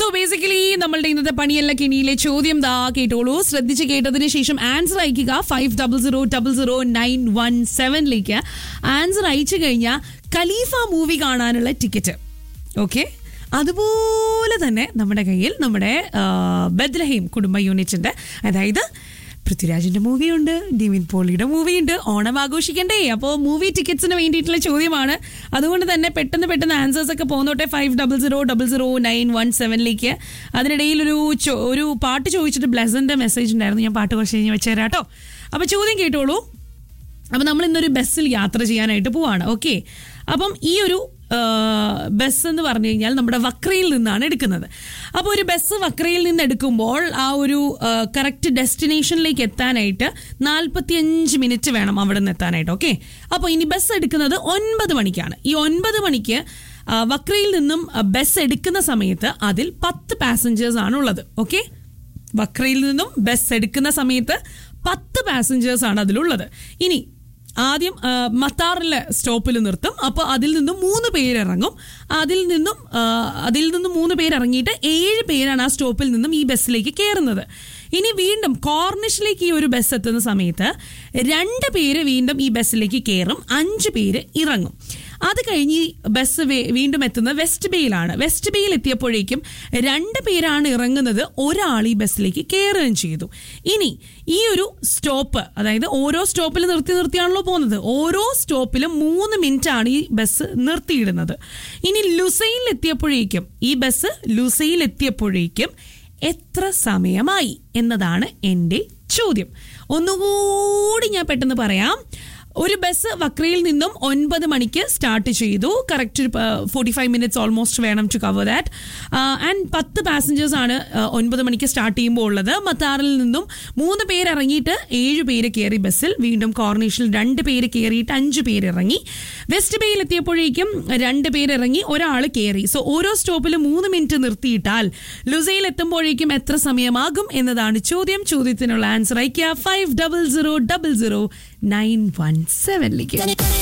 basically നമ്മളുടെ ഇന്നത്തെ പണിയല്ല കിണിയിലെ ചോദ്യം ദാ കേട്ടോളൂ ശ്രദ്ധിച്ച് കേട്ടതിന് ശേഷം ആൻസർ അയക്കുക five double zero double zero nine one സെവനിലേക്ക് ആൻസർ അയച്ചു കഴിഞ്ഞാൽ ഖലീഫ മൂവി കാണാനുള്ള ടിക്കറ്റ് ഓക്കെ അതുപോലെ തന്നെ നമ്മുടെ കയ്യിൽ നമ്മുടെ ആ, ബദ്ലഹീം കുടുംബ യൂണിറ്റിന്റെ അതായത് പൃഥ്വിരാജിന്റെ മൂവിയുണ്ട് ഡിവിൻ പോളിയുടെ മൂവിയുണ്ട് ഓണം ആഘോഷിക്കണ്ടേ അപ്പോൾ മൂവി ടിക്കറ്റ്സിന് വേണ്ടിയിട്ടുള്ള ചോദ്യമാണ് അതുകൊണ്ട് തന്നെ പെട്ടെന്ന് പെട്ടെന്ന് ആൻസേഴ്സ് ഒക്കെ പോന്നോട്ടെ five double zero double zero nine one സെവനിലേക്ക് അതിനിടയിൽ ഒരു ചോ- ഒരു പാട്ട് ചോദിച്ചിട്ട് ബ്ലസന്റെ മെസ്സേജ് ഉണ്ടായിരുന്നു ഞാൻ പാട്ട് കുറച്ച് കഴിഞ്ഞ് വെച്ചുതരാം കേട്ടോ അപ്പോൾ ചോദ്യം കേട്ടോളൂ അപ്പം നമ്മൾ ഇന്നൊരു ബസ്സിൽ യാത്ര ചെയ്യാനായിട്ട് പോവാണ് ഓക്കെ അപ്പം ഈ ഒരു ആ, ബസ് എന്ന് പറഞ്ഞു കഴിഞ്ഞാൽ നമ്മുടെ വക്രയിൽ നിന്നാണ് എടുക്കുന്നത് അപ്പോൾ ഒരു ബസ് വക്രയിൽ നിന്ന് എടുക്കുമ്പോൾ ആ ഒരു കറക്റ്റ് ഡെസ്റ്റിനേഷനിലേക്ക് എത്താനായിട്ട് നാൽപ്പത്തിയഞ്ച് മിനിറ്റ് വേണം അവിടെ നിന്ന് എത്താനായിട്ട് ഓക്കെ അപ്പോൾ ഇനി ബസ് എടുക്കുന്നത് ഒൻപത് മണിക്കാണ് ഈ ഒൻപത് മണിക്ക് ആ, വക്രയിൽ നിന്നും ആ, ബസ് എടുക്കുന്ന സമയത്ത് അതിൽ പത്ത് പാസഞ്ചേഴ്സ് ആണ് ഉള്ളത് ഓക്കെ വക്രയിൽ നിന്നും ബസ് എടുക്കുന്ന സമയത്ത് പത്ത് പാസഞ്ചേഴ്സ് ആണ് അതിലുള്ളത് ഇനി ആദ്യം ആ, മത്താറിലെ സ്റ്റോപ്പിൽ നിർത്തും അപ്പോൾ അതിൽ നിന്നും മൂന്ന് പേരിറങ്ങും അതിൽ നിന്നും ആ, അതിൽ നിന്നും മൂന്ന് പേരിറങ്ങിയിട്ട് ഏഴ് പേരാണ് ആ സ്റ്റോപ്പിൽ നിന്നും ഈ ബസ്സിലേക്ക് കയറുന്നത് ഇനി വീണ്ടും കോർണിഷിലേക്ക് ഈ ഒരു ബസ് എത്തുന്ന സമയത്ത് രണ്ട് പേര് വീണ്ടും ഈ ബസ്സിലേക്ക് കയറും അഞ്ച് പേര് ഇറങ്ങും അത് കഴിഞ്ഞ് ഈ ബസ് വേ- വീണ്ടും എത്തുന്നത് വെസ്റ്റ് ബേയിലാണ് വെസ്റ്റ് ബേയിൽ എത്തിയപ്പോഴേക്കും രണ്ട് പേരാണ് ഇറങ്ങുന്നത് ഒരാൾ ഈ ബസ്സിലേക്ക് കയറുകയും ചെയ്തു ഇനി ഈ ഒരു സ്റ്റോപ്പ് അതായത് ഓരോ സ്റ്റോപ്പിൽ നിർത്തി നിർത്തിയാണല്ലോ പോകുന്നത് ഓരോ സ്റ്റോപ്പിലും മൂന്ന് മിനിറ്റ് ആണ് ഈ ബസ് നിർത്തിയിടുന്നത് ഇനി ലുസൈൽ എത്തിയപ്പോഴേക്കും ഈ ബസ് ലുസൈൽ എത്തിയപ്പോഴേക്കും എത്ര സമയമായി എന്നതാണ് എൻ്റെ ചോദ്യം ഒന്നുകൂടി ഞാൻ പെട്ടെന്ന് പറയാം ഒരു ബസ് വക്രയിൽ നിന്നും ഒൻപത് മണിക്ക് സ്റ്റാർട്ട് ചെയ്തു കറക്റ്റ് ഒരു ഫോർട്ടി ഫൈവ് മിനിറ്റ്സ് ഓൾമോസ്റ്റ് വേണം ടു കവർ ദാറ്റ് ആൻഡ് പത്ത് പാസഞ്ചേഴ്സ് ആണ് ആ, ഒൻപത് മണിക്ക് സ്റ്റാർട്ട് ചെയ്യുമ്പോൾ ഉള്ളത് മത്താറിൽ നിന്നും മൂന്ന് പേര് ഇറങ്ങിയിട്ട് ഏഴ് പേര് കയറി ബസ്സിൽ വീണ്ടും കോർണേഷനിൽ രണ്ട് പേര് കയറിയിട്ട് അഞ്ച് പേര് ഇറങ്ങി വെസ്റ്റ് ബേയിൽ എത്തിയപ്പോഴേക്കും രണ്ട് പേര് ഇറങ്ങി ഒരാൾ കയറി സോ ഓരോ സ്റ്റോപ്പിലും മൂന്ന് മിനിറ്റ് നിർത്തിയിട്ടാൽ ലുസയിൽ എത്തുമ്പോഴേക്കും എത്ര സമയമാകും എന്നതാണ് ചോദ്യം ചോദ്യത്തിനുള്ള ആൻസർ അയക്കുക five double zero double zero nine one സെവനിലേക്ക്